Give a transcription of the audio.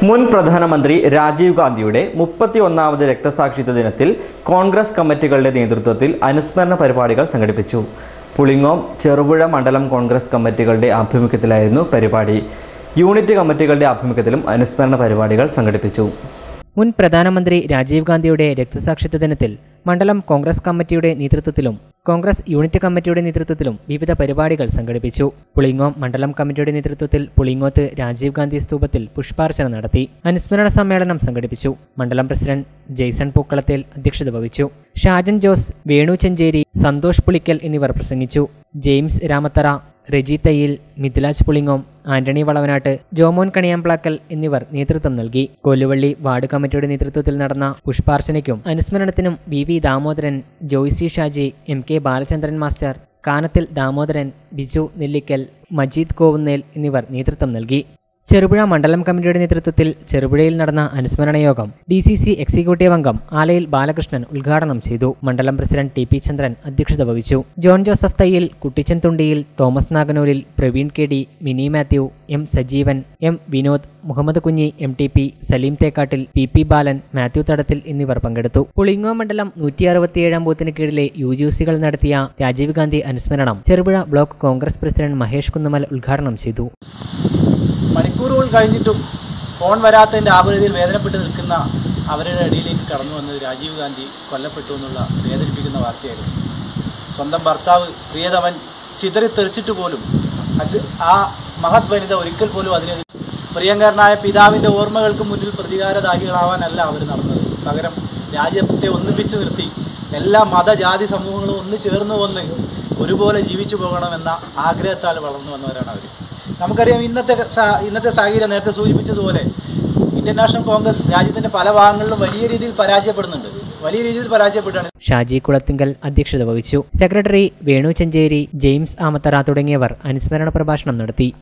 മുൻ പ്രധാനമന്ത്രി രാജീവ് ഗാന്ധിയുടെ മുപ്പത്തി ഒന്നാമത് രക്തസാക്ഷിത്വ ദിനത്തിൽ കോൺഗ്രസ് കമ്മിറ്റികളുടെ നേതൃത്വത്തിൽ അനുസ്മരണ പരിപാടികൾ സംഘടിപ്പിച്ചു പുളിങ്ങോം ചെറുപുഴ മണ്ഡലം കോൺഗ്രസ് കമ്മിറ്റികളുടെ ആഭിമുഖ്യത്തിലായിരുന്നു പരിപാടി യൂണിറ്റ് കമ്മിറ്റികളുടെ ആഭിമുഖ്യത്തിലും അനുസ്മരണ പരിപാടികൾ സംഘടിപ്പിച്ചു മുൻ പ്രധാനമന്ത്രി രാജീവ് ഗാന്ധിയുടെ രക്തസാക്ഷിത്വ ദിനത്തിൽ മണ്ഡലം കോൺഗ്രസ് കമ്മിറ്റിയുടെ നേതൃത്വത്തിലും കോൺഗ്രസ് യൂണിറ്റ് കമ്മിറ്റിയുടെ നേതൃത്വത്തിലും വിവിധ പരിപാടികൾ സംഘടിപ്പിച്ചു പുളിങ്ങോം മണ്ഡലം കമ്മിറ്റിയുടെ നേതൃത്വത്തിൽ പുളിങ്ങോത്ത് രാജീവ് ഗാന്ധി സ്തൂപത്തിൽ പുഷ്പാർച്ചന നടത്തി അനുസ്മരണ സമ്മേളനം സംഘടിപ്പിച്ചു മണ്ഡലം പ്രസിഡന്റ് ജെയ്സൺ പൂക്കളത്തേൽ അധ്യക്ഷത വഹിച്ചു ഷാജൻ ജോസ് വേണു ചെഞ്ചേരി സന്തോഷ് പുളിക്കൽ എന്നിവർ പ്രസംഗിച്ചു ജെയിംസ് രാമത്തറ റെജി തയ്യിൽ മിഥിലാജ് പുളിങ്ങോം ആന്റണി വളവനാട്ട് ജോമോൻ കണിയാംപ്ലാക്കൽ എന്നിവർ നേതൃത്വം നൽകി കൊല്ലുവള്ളി വാർഡ് കമ്മിറ്റിയുടെ നേതൃത്വത്തിൽ നടന്ന പുഷ്പാർച്ചനയ്ക്കും അനുസ്മരണത്തിനും V V Damodaran Joycy Shaji M K Balachandran master Kanathil Damodaran Biju Nellickal Majeed Kovunnel എന്നിവർ നേതൃത്വം നൽകി ചെറുപുഴ മണ്ഡലം കമ്മിറ്റിയുടെ നേതൃത്വത്തിൽ ചെറുപുഴയിൽ നടന്ന അനുസ്മരണ യോഗം ഡി സി സി എക്സിക്യൂട്ടീവ് അംഗം ആലയിൽ ബാലകൃഷ്ണൻ ഉദ്ഘാടനം ചെയ്തു മണ്ഡലം പ്രസിഡന്റ് ടി പി ചന്ദ്രൻ അധ്യക്ഷത വഹിച്ചു John Joseph Thayyil Kuttichan Thundiyil Thomas Naganooril Praveen K D Mini Mathew M Sajeevan M Vinod Muhammad Kunhi M T P Saleem Thekkattil P P Balan Mathew Thadathil എന്നിവർ പങ്കെടുത്തു പുളിങ്ങോ മണ്ഡലം നൂറ്റി അറുപത്തിയേഴാം ബൂത്തിന് കീഴിലെ യു യു സികൾ നടത്തിയ രാജീവ് ഗാന്ധി അനുസ്മരണം Cherupuzha block Congress president Mahesh Kunnumal ഉദ്ഘാടനം ചെയ്തു മണിക്കൂറുകൾ കഴിഞ്ഞിട്ടും ഫോൺ വരാത്തതിൻ്റെ ആപരതയിൽ വേദനപ്പെട്ട് നിൽക്കുന്ന അവരുടെ ഇടയിലേക്ക് കടന്നു വന്നത് രാജീവ് ഗാന്ധി കൊല്ലപ്പെട്ടു എന്നുള്ള വേദനിപ്പിക്കുന്ന വാർത്തയായിരുന്നു സ്വന്തം ഭർത്താവ് പ്രിയതമൻ ചിതറിത്തെറിച്ചിട്ട് പോലും അത് ആ മഹത് വനിത ഒരിക്കൽ പോലും അതിന് പ്രിയങ്കരനായ പിതാവിൻ്റെ ഓർമ്മകൾക്ക് മുന്നിൽ പ്രതികാരദാഹികളാവാനല്ല അവർ നടന്നത് പകരം രാജ്യത്തെ ഒന്നിപ്പിച്ച് നിർത്തി എല്ലാ മതജാതി സമൂഹങ്ങളും ഒന്ന് ചേർന്ന് വന്ന് ഒരുപോലെ ജീവിച്ചു പോകണമെന്ന ആഗ്രഹത്താൽ വളർന്നു വന്നവരാണ് അവർ നമുക്കറിയാം ഇന്നത്തെ സാ- ഇന്നത്തെ സാഹചര്യം നേരത്തെ സൂചിപ്പിച്ചതുപോലെ ഇന്ത്യൻ നാഷണൽ കോൺഗ്രസ് രാജ്യത്തിന്റെ പല ഭാഗങ്ങളിലും വലിയ രീതിയിൽ പരാജയപ്പെടുന്നുണ്ട് വലിയ രീതിയിൽ പരാജയപ്പെട്ടാണ് ഷാജി കുളത്തിങ്കൽ അധ്യക്ഷത വഹിച്ചു സെക്രട്ടറി വേണു ചെഞ്ചേരി ജെയിംസ് ആമത്തറ തുടങ്ങിയവർ അനുസ്മരണ പ്രഭാഷണം നടത്തി